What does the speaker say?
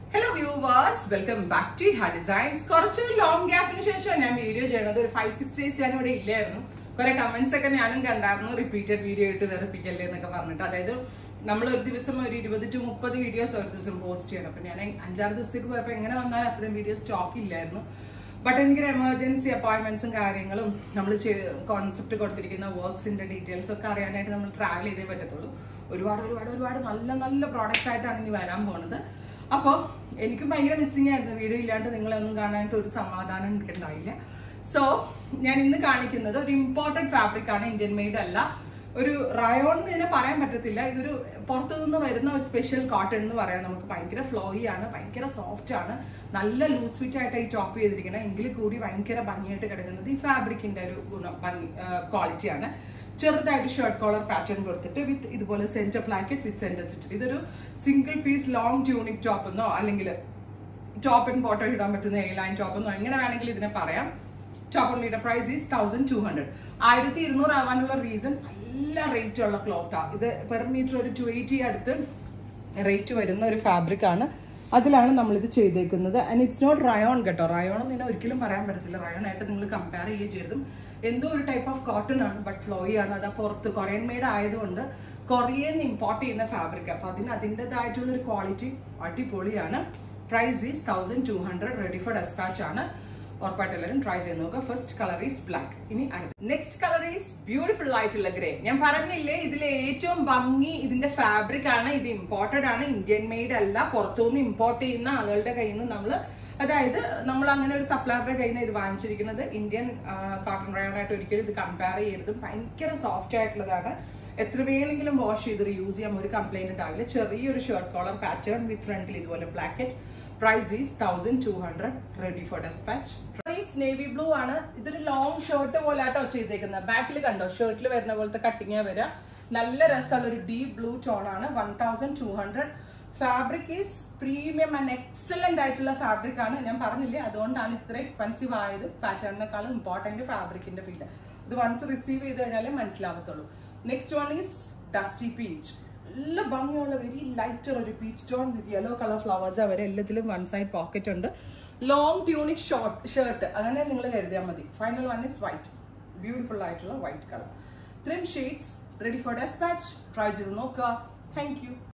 hello viewers welcome back to ഹാ designs കുറച്ച് long ഗ്യാപ്പിന് ശേഷം ഞാൻ വീഡിയോ ചെയ്യണത് ഒരു ഫൈവ് സിക്സ് ഡേയ്സ് ഞാൻ ഇവിടെ ഇല്ലായിരുന്നു കുറെ കമന്റ്സ് ഒക്കെ ഞാനും കണ്ടായിരുന്നു റിപ്പീറ്റഡ് വീഡിയോ ഇട്ട് വെറുപ്പിക്കല്ലേ എന്നൊക്കെ പറഞ്ഞിട്ട് അതായത് നമ്മൾ ഒരു ദിവസം ഒരു ഇരുപത് ടു മുപ്പത് വീഡിയോസ് ഒരു ദിവസം പോസ്റ്റ് ചെയ്യണം അപ്പൊ ഞാൻ അഞ്ചാറ് ദിവസത്തേക്ക് പോയപ്പോൾ എങ്ങനെ വന്നാലും അത്രയും വീഡിയോ സ്റ്റോക്ക് ഇല്ലായിരുന്നു ബട്ട് എനിക്ക് എമർജൻസി അപ്പോയിന്റ്മെന്റ്സും കാര്യങ്ങളും നമ്മൾ കോൺസെപ്റ്റ് കൊടുത്തിരിക്കുന്ന വർക്ക്സിന്റെ ഡീറ്റെയിൽസ് ഒക്കെ അറിയാനായിട്ട് നമ്മൾ ട്രാവൽ ചെയ്തേ പറ്റത്തുള്ളൂ ഒരുപാട് ഒരുപാട് ഒരുപാട് നല്ല നല്ല പ്രോഡക്റ്റ്സ് ആയിട്ടാണ് ഇനി വരാൻ പോണത് അപ്പോൾ എനിക്കും ഭയങ്കര മിസ്സിംഗ് ആയിരുന്നു വീഡിയോ ഇല്ലാണ്ട് നിങ്ങളെ ഒന്നും കാണാനായിട്ട് ഒരു സമാധാനം എനിക്കുണ്ടായില്ല സോ ഞാൻ ഇന്ന് കാണിക്കുന്നത് ഒരു ഇമ്പോർട്ടൻറ്റ് ഫാബ്രിക് ആണ് ഇന്ത്യൻ മെയ്ഡ് അല്ല ഒരു റയോൺ എന്ന് ഇതിനെ പറയാൻ പറ്റത്തില്ല ഇതൊരു പുറത്തു നിന്ന് വരുന്ന ഒരു സ്പെഷ്യൽ കോട്ടൺ എന്ന് പറയാം നമുക്ക് ഭയങ്കര ഫ്ലോയി ആണ് ഭയങ്കര സോഫ്റ്റ് ആണ് നല്ല ലൂസ് ഫിറ്റ് ആയിട്ട് ഈ ടോപ്പ് ചെയ്തിരിക്കുന്നത് എങ്കിൽ കൂടി ഭയങ്കര ഭംഗിയായിട്ട് കിടക്കുന്നത് ഈ ഫാബ്രിക്കിന്റെ ഒരു ഗുണം ഭംഗി ക്വാളിറ്റിയാണ് ചെറുതായിട്ട് ഷർട്ട് കോളർ പാറ്റേൺ കൊടുത്തിട്ട് വിത്ത് ഇതുപോലെ centre placket with centre slit ഇതൊരു single piece long tunic top എന്നോ അല്ലെങ്കിൽ ടോപ്പ് ആൻഡ് ബോട്ടം ഇടാൻ പറ്റുന്ന എ ലൈൻ ടോപ്പ് എന്നോ എങ്ങനെ വേണമെങ്കിൽ ഇതിനെ പറയാം ടോപ്പ് ഓൺലിയുടെ price is thousand two hundred ആയിരത്തി ഇരുന്നൂറ് ആവാനുള്ള റീസൺ നല്ല റേറ്റ് ഉള്ള ക്ലോത്താണ് ഇത് പെർ മീറ്റർ ഒരു ടു എയ്റ്റി അടുത്ത് റേറ്റ് വരുന്ന ഒരു ഫാബ്രിക് ആണ് അതിലാണ് നമ്മളിത് ചെയ്തേക്കുന്നത് ആൻഡ് ഇറ്റ്സ് നോട്ട് റയോൺ കേട്ടോ റയോൺ എന്ന് ഒരിക്കലും പറയാൻ പറ്റത്തില്ല റയോൺ ആയിട്ട് നിങ്ങൾ കമ്പയർ ചെയ്യുകയും ചെയ്തതും എന്തോ ഒരു ടൈപ്പ് ഓഫ് കോട്ടൺ ആണ് ബട്ട് ഫ്ലോയി ആണ് അത് പുറത്ത് കൊറിയൻ മെയ്ഡ് ആയതുകൊണ്ട് കൊറിയൻ ഇമ്പോർട്ട് ചെയ്യുന്ന ഫാബ്രിക് അപ്പോൾ അതിന് അതിൻ്റെതായിട്ടുള്ള ഒരു ക്വാളിറ്റി അടിപൊളിയാണ് price is thousand two hundred ready for dispatch ആണ് ഉറപ്പായിട്ട് എല്ലാവരും ട്രൈ ചെയ്ത് നോക്കുക ഫസ്റ്റ് കളർ ഈസ് ബ്ലാക്ക് ഇനി അടുത്ത നെക്സ്റ്റ് കളർ ഈസ് ബ്യൂട്ടിഫുൾ ആയിട്ടുള്ള ഗ്രേ ഞാൻ പറഞ്ഞില്ലേ ഇതിലെ ഏറ്റവും ഭംഗി ഇതിന്റെ ഫാബ്രിക് ആണ് ഇത് ഇമ്പോർട്ടഡ് ആണ് ഇന്ത്യൻ മെയ്ഡ് അല്ല പുറത്തുനിന്ന് ഇമ്പോർട്ട് ചെയ്യുന്ന ആളുകളുടെ കയ്യിൽ നിന്ന് നമ്മൾ അതായത് നമ്മൾ അങ്ങനെ ഒരു സപ്ലയറുടെ കയ്യിൽ നിന്ന് ഇത് വാങ്ങിച്ചിരിക്കുന്നത് ഇന്ത്യൻ കോട്ടൺ റയോൺ ആയിട്ട് ഒരിക്കലും ഇത് കമ്പയർ ചെയ്യരുത് ഭയങ്കര സോഫ്റ്റ് ആയിട്ടുള്ളതാണ് എത്ര വേണമെങ്കിലും വാഷ് ചെയ്ത് യൂസ് ചെയ്യാൻ ഒരു കംപ്ലൈന്റ് ഉണ്ടാവില്ല ചെറിയൊരു ഷർട്ട് കോളർ പാറ്റേൺ വിത്ത് ഫ്രണ്ടിൽ ഇതുപോലെ placket price is thousand two hundred ready for dispatch price navy blue ആണ് ഇതൊരു ലോങ് ഷർട്ട് പോലെ ആട്ടോ ചെയ്തേക്കുന്നത് ബാക്കിൽ കണ്ടോ ഷർട്ടിൽ വരുന്ന പോലത്തെ കട്ടിങ്ങാ വരിക നല്ല രസമുള്ള ഒരു ഡീപ് ബ്ലൂ ടോൺ ആണ് one thousand two hundred fabric is premium and excellent ആയിട്ടുള്ള ഫാബ്രിക് ആണ് ഞാൻ പറഞ്ഞില്ലേ അതുകൊണ്ടാണ് ഇത്ര എക്സ്പെൻസീവ് ആയത് പാറ്റേണിനേക്കാളും ഇമ്പോർട്ടന്റ് ഫാബ്രിക്കിന്റെ ഫീൽഡ് ഇത് വൺസ് റിസീവ് ചെയ്ത് കഴിഞ്ഞാലേ മനസ്സിലാവത്തുള്ളൂ next one is dusty peach നല്ല ഭംഗിയുള്ള വെരി ലൈറ്റർ ഒരു peach tone with yellow colour flowers അവരെ എല്ലാത്തിലും വൺ സൈഡ് പോക്കറ്റ് ഉണ്ട് ലോങ് ട്യൂണിക് ഷോർട്ട് ഷർട്ട് അങ്ങനെ നിങ്ങൾ കരുതിയാൽ മതി final one is white beautiful ആയിട്ടുള്ള വൈറ്റ് കളർ ത്രീം shades ready for dispatch try ചെയ്ത് നോക്കുക താങ്ക് യു